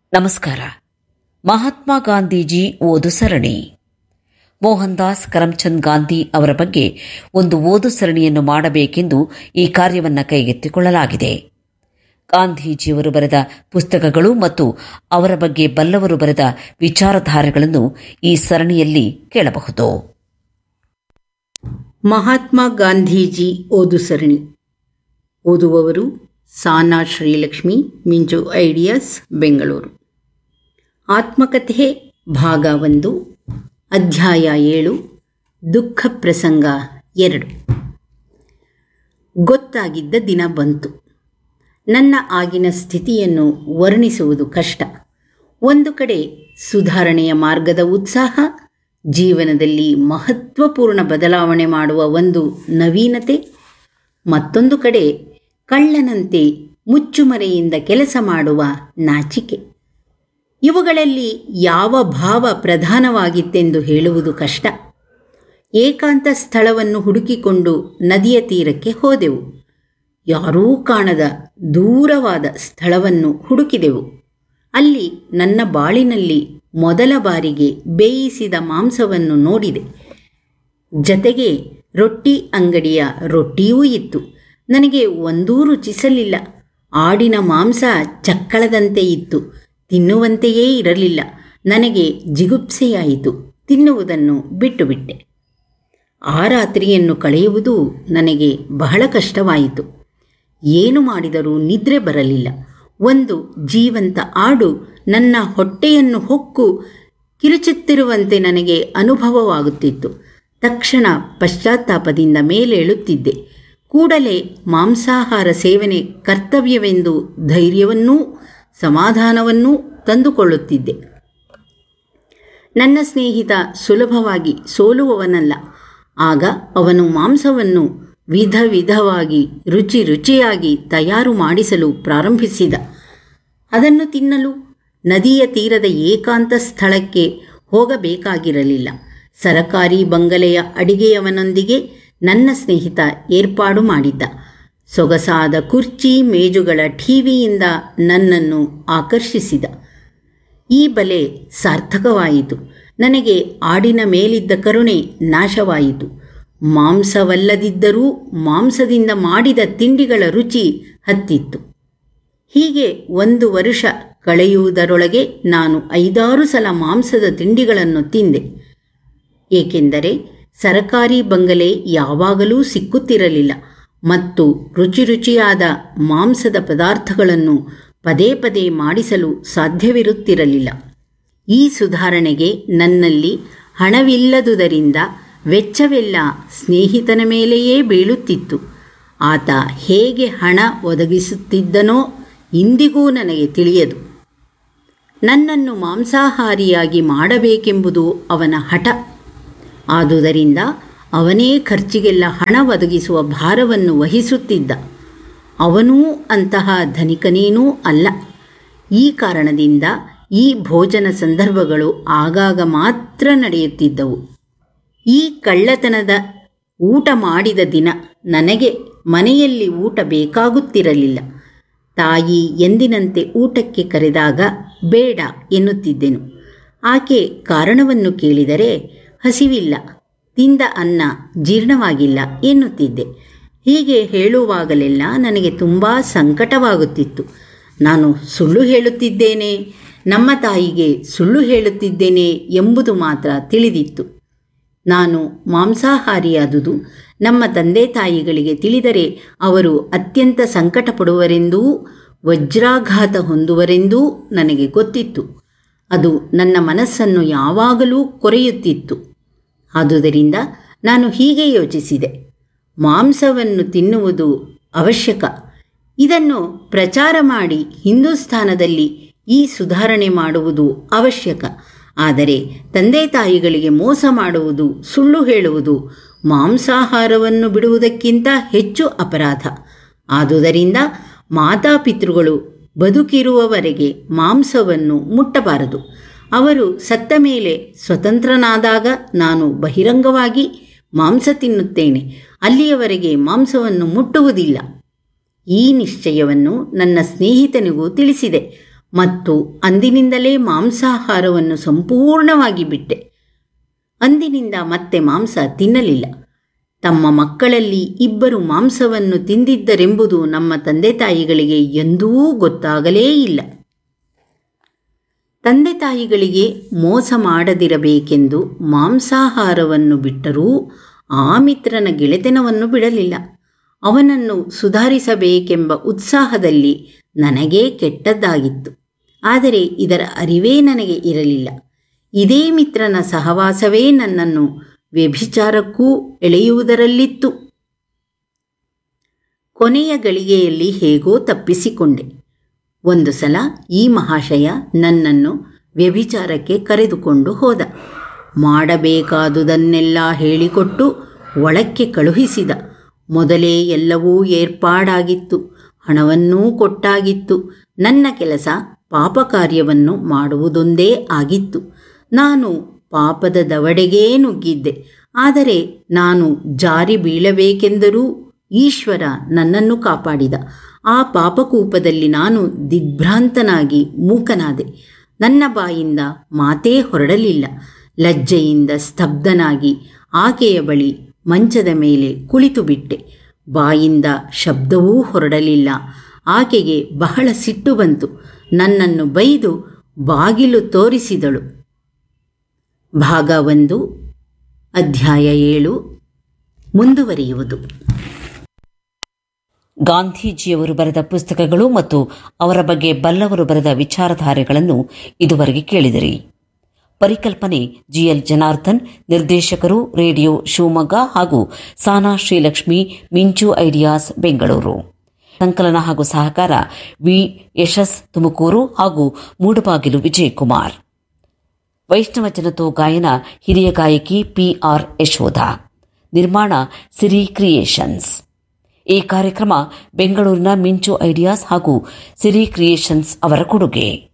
ನಮಸ್ಕಾರ ಮಹಾತ್ಮ ಗಾಂಧೀಜಿ ಓದು ಸರಣಿ ಮೋಹನ್ ದಾಸ್ ಕರಮ್ಚಂದ್ ಗಾಂಧಿ ಅವರ ಬಗ್ಗೆ ಒಂದು ಓದು ಸರಣಿಯನ್ನು ಮಾಡಬೇಕೆಂದು ಈ ಕಾರ್ಯವನ್ನು ಕೈಗೆತ್ತಿಕೊಳ್ಳಲಾಗಿದೆ ಗಾಂಧೀಜಿಯವರು ಬರೆದ ಪುಸ್ತಕಗಳು ಮತ್ತು ಅವರ ಬಗ್ಗೆ ಬಲ್ಲವರು ಬರೆದ ವಿಚಾರಧಾರೆಗಳನ್ನು ಈ ಸರಣಿಯಲ್ಲಿ ಕೇಳಬಹುದು ಮಹಾತ್ಮ ಗಾಂಧೀಜಿ ಓದು ಸರಣಿ ಓದುವವರು ಸಾನಾ ಶ್ರೀಲಕ್ಷ್ಮಿ ಮಿಂಜು ಐಡಿಯಾಸ್ ಬೆಂಗಳೂರು ಆತ್ಮಕಥೆ ಭಾಗ ಒಂದು ಅಧ್ಯಾಯ ಏಳು ದುಃಖ ಪ್ರಸಂಗ ಎರಡು ಗೊತ್ತಾಗಿದ್ದ ದಿನ ಬಂತು ನನ್ನ ಆಗಿನ ಸ್ಥಿತಿಯನ್ನು ವರ್ಣಿಸುವುದು ಕಷ್ಟ ಒಂದು ಕಡೆ ಸುಧಾರಣೆಯ ಮಾರ್ಗದ ಉತ್ಸಾಹ ಜೀವನದಲ್ಲಿ ಮಹತ್ವಪೂರ್ಣ ಬದಲಾವಣೆ ಮಾಡುವ ಒಂದು ನವೀನತೆ ಮತ್ತೊಂದು ಕಡೆ ಕಳ್ಳನಂತೆ ಮುಚ್ಚುಮರೆಯಿಂದ ಕೆಲಸ ಮಾಡುವ ನಾಚಿಕೆ ಇವುಗಳಲ್ಲಿ ಯಾವ ಭಾವ ಪ್ರಧಾನವಾಗಿತ್ತೆಂದು ಹೇಳುವುದು ಕಷ್ಟ ಏಕಾಂತ ಸ್ಥಳವನ್ನು ಹುಡುಕಿಕೊಂಡು ನದಿಯ ತೀರಕ್ಕೆ ಹೋದೆವು ಯಾರೂ ಕಾಣದ ದೂರವಾದ ಸ್ಥಳವನ್ನು ಹುಡುಕಿದೆವು ಅಲ್ಲಿ ನನ್ನ ಬಾಳಿನಲ್ಲಿ ಮೊದಲ ಬಾರಿಗೆ ಬೇಯಿಸಿದ ಮಾಂಸವನ್ನು ನೋಡಿದೆ ಜತೆಗೆ ರೊಟ್ಟಿ ಅಂಗಡಿಯ ರೊಟ್ಟಿಯೂ ಇತ್ತು ನನಗೆ ಒಂದೂ ರುಚಿಸಲಿಲ್ಲ ಆಡಿನ ಮಾಂಸ ಚಕ್ಕಳದಂತೆ ಇತ್ತು ತಿನ್ನುವಂತೆಯೇ ಇರಲಿಲ್ಲ ನನಗೆ ಜಿಗುಪ್ಸೆಯಾಯಿತು ತಿನ್ನುವುದನ್ನು ಬಿಟ್ಟುಬಿಟ್ಟೆ ಆ ರಾತ್ರಿಯನ್ನು ಕಳೆಯುವುದು ನನಗೆ ಬಹಳ ಕಷ್ಟವಾಯಿತು ಏನು ಮಾಡಿದರೂ ನಿದ್ರೆ ಬರಲಿಲ್ಲ ಒಂದು ಜೀವಂತ ಆಡು ನನ್ನ ಹೊಟ್ಟೆಯನ್ನು ಹೊಕ್ಕು ಕಿರುಚುತ್ತಿರುವಂತೆ ನನಗೆ ಅನುಭವವಾಗುತ್ತಿತ್ತು ತಕ್ಷಣ ಪಶ್ಚಾತ್ತಾಪದಿಂದ ಮೇಲೇಳುತ್ತಿದ್ದೆ ಕೂಡಲೇ ಮಾಂಸಾಹಾರ ಸೇವನೆ ಕರ್ತವ್ಯವೆಂದು ಧೈರ್ಯವನ್ನೂ ಸಮಾಧಾನವನ್ನೂ ತಂದುಕೊಳ್ಳುತ್ತಿದ್ದೆ ನನ್ನ ಸ್ನೇಹಿತ ಸುಲಭವಾಗಿ ಸೋಲುವವನಲ್ಲ ಆಗ ಅವನು ಮಾಂಸವನ್ನು ವಿಧ ವಿಧವಾಗಿ ರುಚಿ ರುಚಿಯಾಗಿ ತಯಾರು ಮಾಡಿಸಲು ಪ್ರಾರಂಭಿಸಿದ ಅದನ್ನು ತಿನ್ನಲು ನದಿಯ ತೀರದ ಏಕಾಂತ ಸ್ಥಳಕ್ಕೆ ಹೋಗಬೇಕಾಗಿರಲಿಲ್ಲ ಸರಕಾರಿ ಬಂಗಲೆಯ ಅಡಿಗೆಯವನೊಂದಿಗೆ ನನ್ನ ಸ್ನೇಹಿತ ಏರ್ಪಾಡು ಮಾಡಿದ್ದ ಸೊಗಸಾದ ಕುರ್ಚಿ ಮೇಜುಗಳ ಠೀವಿಯಿಂದ ನನ್ನನ್ನು ಆಕರ್ಷಿಸಿದ ಈ ಬಲೆ ಸಾರ್ಥಕವಾಯಿತು ನನಗೆ ಆಡಿನ ಮೇಲಿದ್ದ ಕರುಣೆ ನಾಶವಾಯಿತು ಮಾಂಸವಲ್ಲದಿದ್ದರೂ ಮಾಂಸದಿಂದ ಮಾಡಿದ ತಿಂಡಿಗಳ ರುಚಿ ಹತ್ತಿತ್ತು ಹೀಗೆ ಒಂದು ವರುಷ ಕಳೆಯುವುದರೊಳಗೆ ನಾನು ಐದಾರು ಸಲ ಮಾಂಸದ ತಿಂಡಿಗಳನ್ನು ತಿಂದೆ ಏಕೆಂದರೆ ಸರಕಾರಿ ಬಂಗಲೆ ಯಾವಾಗಲೂ ಸಿಕ್ಕುತ್ತಿರಲಿಲ್ಲ ಮತ್ತು ರುಚಿ ರುಚಿಯಾದ ಮಾಂಸದ ಪದಾರ್ಥಗಳನ್ನು ಪದೇ ಪದೇ ಮಾಡಿಸಲು ಸಾಧ್ಯವಿರುತ್ತಿರಲಿಲ್ಲ ಈ ಸುಧಾರಣೆಗೆ ನನ್ನಲ್ಲಿ ಹಣವಿಲ್ಲದುದರಿಂದ ವೆಚ್ಚವೆಲ್ಲ ಸ್ನೇಹಿತನ ಮೇಲೆಯೇ ಬೀಳುತ್ತಿತ್ತು ಆತ ಹೇಗೆ ಹಣ ಒದಗಿಸುತ್ತಿದ್ದನೋ ಇಂದಿಗೂ ನನಗೆ ತಿಳಿಯದು ನನ್ನನ್ನು ಮಾಂಸಾಹಾರಿಯಾಗಿ ಮಾಡಬೇಕೆಂಬುದು ಅವನ ಹಠ ಆದುದರಿಂದ ಅವನೇ ಖರ್ಚಿಗೆಲ್ಲ ಹಣ ಒದಗಿಸುವ ಭಾರವನ್ನು ವಹಿಸುತ್ತಿದ್ದ ಅವನೂ ಅಂತಹ ಧನಿಕನೇನೂ ಅಲ್ಲ ಈ ಕಾರಣದಿಂದ ಈ ಭೋಜನ ಸಂದರ್ಭಗಳು ಆಗಾಗ ಮಾತ್ರ ನಡೆಯುತ್ತಿದ್ದವು ಈ ಕಳ್ಳತನದ ಊಟ ಮಾಡಿದ ದಿನ ನನಗೆ ಮನೆಯಲ್ಲಿ ಊಟ ಬೇಕಾಗುತ್ತಿರಲಿಲ್ಲ ತಾಯಿ ಎಂದಿನಂತೆ ಊಟಕ್ಕೆ ಕರೆದಾಗ ಬೇಡ ಎನ್ನುತ್ತಿದ್ದೆನು ಆಕೆ ಕಾರಣವನ್ನು ಕೇಳಿದರೆ ಹಸಿವಿಲ್ಲ ತಿಂದ ಅನ್ನ ಜೀರ್ಣವಾಗಿಲ್ಲ ಎನ್ನುತ್ತಿದ್ದೆ ಹೀಗೆ ಹೇಳುವಾಗಲೆಲ್ಲ ನನಗೆ ತುಂಬ ಸಂಕಟವಾಗುತ್ತಿತ್ತು ನಾನು ಸುಳ್ಳು ಹೇಳುತ್ತಿದ್ದೇನೆ ನಮ್ಮ ತಾಯಿಗೆ ಸುಳ್ಳು ಹೇಳುತ್ತಿದ್ದೇನೆ ಎಂಬುದು ಮಾತ್ರ ತಿಳಿದಿತ್ತು ನಾನು ಮಾಂಸಾಹಾರಿಯಾದುದು ನಮ್ಮ ತಂದೆ ತಾಯಿಗಳಿಗೆ ತಿಳಿದರೆ ಅವರು ಅತ್ಯಂತ ಸಂಕಟ ಪಡುವರೆಂದೂ ವಜ್ರಾಘಾತ ಹೊಂದುವರೆಂದೂ ನನಗೆ ಗೊತ್ತಿತ್ತು ಅದು ನನ್ನ ಮನಸ್ಸನ್ನು ಯಾವಾಗಲೂ ಕೊರೆಯುತ್ತಿತ್ತು ಆದುದರಿಂದ ನಾನು ಹೀಗೆ ಯೋಚಿಸಿದೆ ಮಾಂಸವನ್ನು ತಿನ್ನುವುದು ಅವಶ್ಯಕ ಇದನ್ನು ಪ್ರಚಾರ ಮಾಡಿ ಹಿಂದೂಸ್ಥಾನದಲ್ಲಿ ಈ ಸುಧಾರಣೆ ಮಾಡುವುದು ಅವಶ್ಯಕ ಆದರೆ ತಂದೆ ತಾಯಿಗಳಿಗೆ ಮೋಸ ಮಾಡುವುದು ಸುಳ್ಳು ಹೇಳುವುದು ಮಾಂಸಾಹಾರವನ್ನು ಬಿಡುವುದಕ್ಕಿಂತ ಹೆಚ್ಚು ಅಪರಾಧ ಆದುದರಿಂದ ಮಾತಾಪಿತೃಗಳು ಬದುಕಿರುವವರೆಗೆ ಮಾಂಸವನ್ನು ಮುಟ್ಟಬಾರದು ಅವರು ಸತ್ತ ಮೇಲೆ ಸ್ವತಂತ್ರನಾದಾಗ ನಾನು ಬಹಿರಂಗವಾಗಿ ಮಾಂಸ ತಿನ್ನುತ್ತೇನೆ ಅಲ್ಲಿಯವರೆಗೆ ಮಾಂಸವನ್ನು ಮುಟ್ಟುವುದಿಲ್ಲ ಈ ನಿಶ್ಚಯವನ್ನು ನನ್ನ ಸ್ನೇಹಿತನಿಗೂ ತಿಳಿಸಿದೆ ಮತ್ತು ಅಂದಿನಿಂದಲೇ ಮಾಂಸಾಹಾರವನ್ನು ಸಂಪೂರ್ಣವಾಗಿ ಬಿಟ್ಟೆ ಅಂದಿನಿಂದ ಮತ್ತೆ ಮಾಂಸ ತಿನ್ನಲಿಲ್ಲ ತಮ್ಮ ಮಕ್ಕಳಲ್ಲಿ ಇಬ್ಬರು ಮಾಂಸವನ್ನು ತಿಂದಿದ್ದರೆಂಬುದು ನಮ್ಮ ತಂದೆ ತಾಯಿಗಳಿಗೆ ಎಂದೂ ಗೊತ್ತಾಗಲೇ ಇಲ್ಲ ತಂದೆ ತಾಯಿಗಳಿಗೆ ಮೋಸ ಮಾಡದಿರಬೇಕೆಂದು ಮಾಂಸಾಹಾರವನ್ನು ಬಿಟ್ಟರೂ ಆ ಮಿತ್ರನ ಗೆಳೆತನವನ್ನು ಬಿಡಲಿಲ್ಲ ಅವನನ್ನು ಸುಧಾರಿಸಬೇಕೆಂಬ ಉತ್ಸಾಹದಲ್ಲಿ ನನಗೇ ಕೆಟ್ಟದ್ದಾಗಿತ್ತು ಆದರೆ ಇದರ ಅರಿವೇ ನನಗೆ ಇರಲಿಲ್ಲ ಇದೇ ಮಿತ್ರನ ಸಹವಾಸವೇ ನನ್ನನ್ನು ವ್ಯಭಿಚಾರಕ್ಕೂ ಎಳೆಯುವುದರಲ್ಲಿತ್ತು ಕೊನೆಯ ಗಳಿಗೆಯಲ್ಲಿ ಹೇಗೋ ತಪ್ಪಿಸಿಕೊಂಡೆ ಒಂದು ಸಲ ಈ ಮಹಾಶಯ ನನ್ನನ್ನು ವ್ಯಭಿಚಾರಕ್ಕೆ ಕರೆದುಕೊಂಡು ಹೋದ ಮಾಡಬೇಕಾದುದನ್ನೆಲ್ಲ ಹೇಳಿಕೊಟ್ಟು ಒಳಕ್ಕೆ ಕಳುಹಿಸಿದ ಮೊದಲೇ ಎಲ್ಲವೂ ಏರ್ಪಾಡಾಗಿತ್ತು ಹಣವನ್ನೂ ಕೊಟ್ಟಾಗಿತ್ತು ನನ್ನ ಕೆಲಸ ಪಾಪ ಕಾರ್ಯವನ್ನು ಮಾಡುವುದೊಂದೇ ಆಗಿತ್ತು ನಾನು ಪಾಪದ ದವಡೆಗೇ ನುಗ್ಗಿದ್ದೆ ಆದರೆ ನಾನು ಜಾರಿ ಬೀಳಬೇಕೆಂದರೂ ಈಶ್ವರ ನನ್ನನ್ನು ಕಾಪಾಡಿದ ಆ ಪಾಪಕೂಪದಲ್ಲಿ ನಾನು ದಿಗ್ಭ್ರಾಂತನಾಗಿ ಮೂಕನಾದೆ ನನ್ನ ಬಾಯಿಂದ ಮಾತೇ ಹೊರಡಲಿಲ್ಲ ಲಜ್ಜೆಯಿಂದ ಸ್ತಬ್ಧನಾಗಿ ಆಕೆಯ ಬಳಿ ಮಂಚದ ಮೇಲೆ ಕುಳಿತು ಬಿಟ್ಟೆ ಬಾಯಿಂದ ಶಬ್ದವೂ ಹೊರಡಲಿಲ್ಲ ಆಕೆಗೆ ಬಹಳ ಸಿಟ್ಟು ಬಂತು ನನ್ನನ್ನು ಬೈದು ಬಾಗಿಲು ತೋರಿಸಿದಳು ಭಾಗ ಒಂದು ಅಧ್ಯಾಯ ಏಳು ಮುಂದುವರಿಯುವುದು ಗಾಂಧೀಜಿಯವರು ಬರೆದ ಪುಸ್ತಕಗಳು ಮತ್ತು ಅವರ ಬಗ್ಗೆ ಬಲ್ಲವರು ಬರೆದ ವಿಚಾರಧಾರೆಗಳನ್ನು ಇದುವರೆಗೆ ಕೇಳಿದಿರಿ ಪರಿಕಲ್ಪನೆ ಜಿಎಲ್ ಜನಾರ್ದನ್ ನಿರ್ದೇಶಕರು ರೇಡಿಯೋ ಶಿವಮೊಗ್ಗ ಹಾಗೂ ಸಾನಾ ಶ್ರೀಲಕ್ಷ್ಮಿ ಮಿಂಚು ಐಡಿಯಾಸ್ ಬೆಂಗಳೂರು ಸಂಕಲನ ಹಾಗೂ ಸಹಕಾರ ವಿ ಯಶಸ್ ತುಮಕೂರು ಹಾಗೂ ಮೂಡಬಾಗಿಲು ವಿಜಯಕುಮಾರ್ ವೈಷ್ಣವ ಜನತೋ ಗಾಯನ ಹಿರಿಯ ಗಾಯಕಿ ಪಿಆರ್ ಯಶೋಧ ನಿರ್ಮಾಣ ಸಿರಿ ಕ್ರಿಯೇಷನ್ಸ್ ಈ ಕಾರ್ಯಕ್ರಮ ಬೆಂಗಳೂರಿನ ಮಿಂಚು ಐಡಿಯಾಸ್ ಹಾಗೂ ಸಿರಿ ಕ್ರಿಯೇಷನ್ಸ್ ಅವರ ಕೊಡುಗೆ